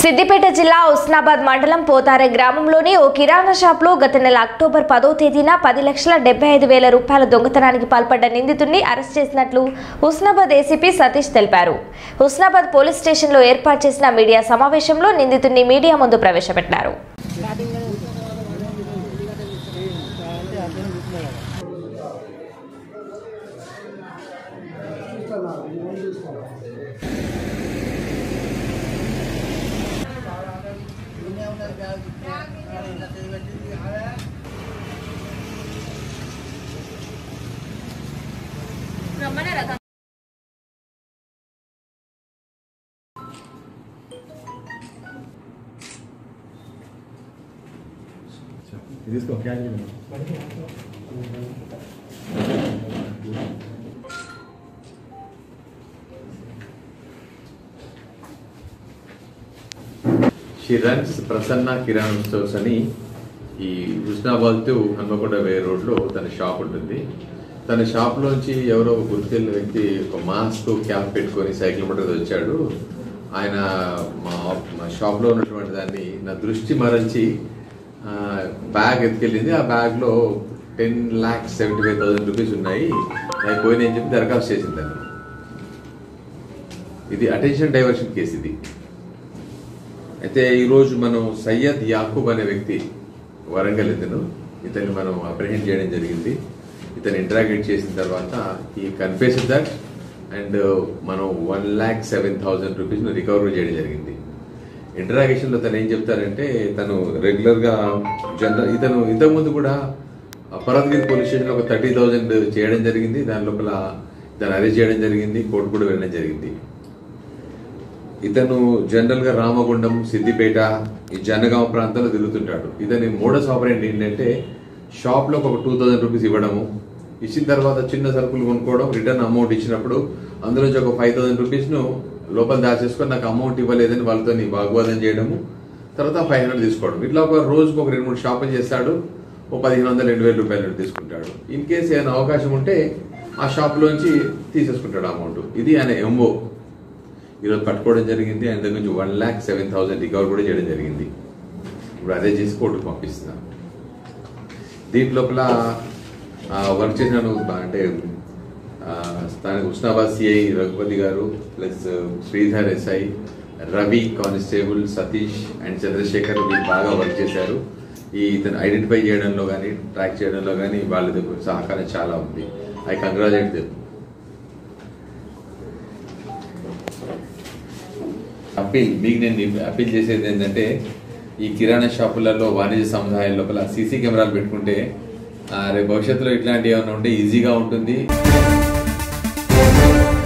సిద్దిపేట జిల్లా ఉస్నాబాద్ మండలం పోతారె గ్రామంలోని ఓ కిరాణా షాప్లో గత నెల అక్టోబర్ పదో తేదీన పది లక్షల డెబ్బై ఐదు వేల రూపాయల దొంగతనానికి పాల్పడ్డ నిందితుడిని అరెస్ట్ చేసినట్లు హుస్నాబాద్ ఏసీపీ సతీష్ తెలిపారు హుస్నాబాద్ పోలీస్ స్టేషన్లో ఏర్పాటు చేసిన మీడియా సమావేశంలో నిందితుడిని మీడియా ముందు ప్రవేశపెట్టారు తీసుకో cash she runs Prasanna kirana stores అని ఈ హుస్నాబాద్ టు హన్మకొండ వే రోడ్లో తన షాప్ ఉంటుంది తన షాప్లోంచి ఎవరో ఒక గుర్తెళ్ళిన వ్యక్తి ఒక మాస్క్ క్యాప్ పెట్టుకొని సైకిల్ పట్టుకు వచ్చాడు ఆయన మా మా షాప్లో ఉన్నటువంటి దాన్ని నా దృష్టి మరల్చి ఆ, బ్యాగ్ ఎత్తుకెళ్ళింది ఆ బ్యాగ్లో ten lakhs seventy five thousand rupees ఉన్నాయి అవి పోయినాయని చెప్పి దరఖాస్తు చేసింది తను ఇది అటెన్షన్ డైవర్షన్ కేసు ఇది అయితే ఈరోజు మనం సయ్యద్ యాకూబ్ అనే వ్యక్తి వరంగల్ ఇతను ఇతన్ని మనం అప్రహెండ్ చేయడం జరిగింది ఇతను ఇంటరాగేట్ చేసిన తర్వాత ఈ కన్ఫెస్ దట్ అండ్ మనం one lakh seven thousand rupees recovery చేయడం జరిగింది ఇంటరాగేషన్ లో తను ఏం చెప్తారంటే తను రెగ్యులర్ గా జనరల్ ఇతను ఇంతకుముందు కూడా పరద్గిరి పోలీస్ స్టేషన్ లో ఒక థర్టీ థౌసండ్ చేయడం జరిగింది దాని లోపల ఇతను అరెస్ట్ చేయడం జరిగింది కోర్టు కూడా వెళ్ళడం జరిగింది ఇతను జనరల్ గా రామగుండం సిద్దిపేట ఈ జనగామ ప్రాంతంలో తిరుగుతుంటాడు ఇతని మోడస్ ఆపరేట్ ఏంటంటే షాప్ లో ఒక టూ థౌసండ్ రూపీస్ ఇవ్వడము ఇచ్చిన తర్వాత చిన్న సరుకులు కొనుక్కోవడం రిటర్న్ అమౌంట్ ఇచ్చినప్పుడు అందులోంచి ఒక ఫైవ్ థౌసండ్ రూపీస్ ను లోపల దాచేసుకొని నాకు అమౌంట్ ఇవ్వలేదని వాళ్ళతో వాగ్వాదం చేయడము తర్వాత ఫైవ్ హండ్రెడ్ తీసుకోవడం ఇట్లా ఒక రోజుకు ఒక రెండు మూడు షాపులు చేస్తాడు ఒక పదిహేను వందలు రెండు వేల రూపాయలు తీసుకుంటాడు ఇన్ కేసు ఏదైనా అవకాశం ఉంటే ఆ షాప్లోంచి తీసేసుకుంటాడు అమౌంట్ ఇది ఆయన ఎంఓ ఈరోజు పట్టుకోవడం జరిగింది ఆయన దగ్గర నుంచి one lakh seven thousand recover కూడా చేయడం జరిగింది ఇప్పుడు అదే చేసి కోర్టుకు పంపిస్తున్నాం దీంట్ లోపల ఆ, వర్క్ చేసిన అంటే ఆ, స్థానిక Husnabad CI Raghupathi garu plus Sridhar SI Ravi constable Satish and Chandrasekhar వీళ్ళు బాగా వర్క్ చేశారు ఈ ఇతను ఐడెంటిఫై చేయడంలో కానీ ట్రాక్ చేయడంలో కానీ వాళ్ళ సహకారం చాలా ఉంది ఐ కంగ్రాచులేట్ దెమ్ అప్పీల్ మీకు నేను అప్పీల్ చేసేది ఏంటంటే ఈ కిరాణా షాపులలో వాణిజ్య సముదాయాల లోపల సీసీ కెమెరాలు పెట్టుకుంటే ఆ, రేపు భవిష్యత్తులో ఇట్లాంటివి ఏమైనా ఉంటే ఈజీగా ఉంటుంది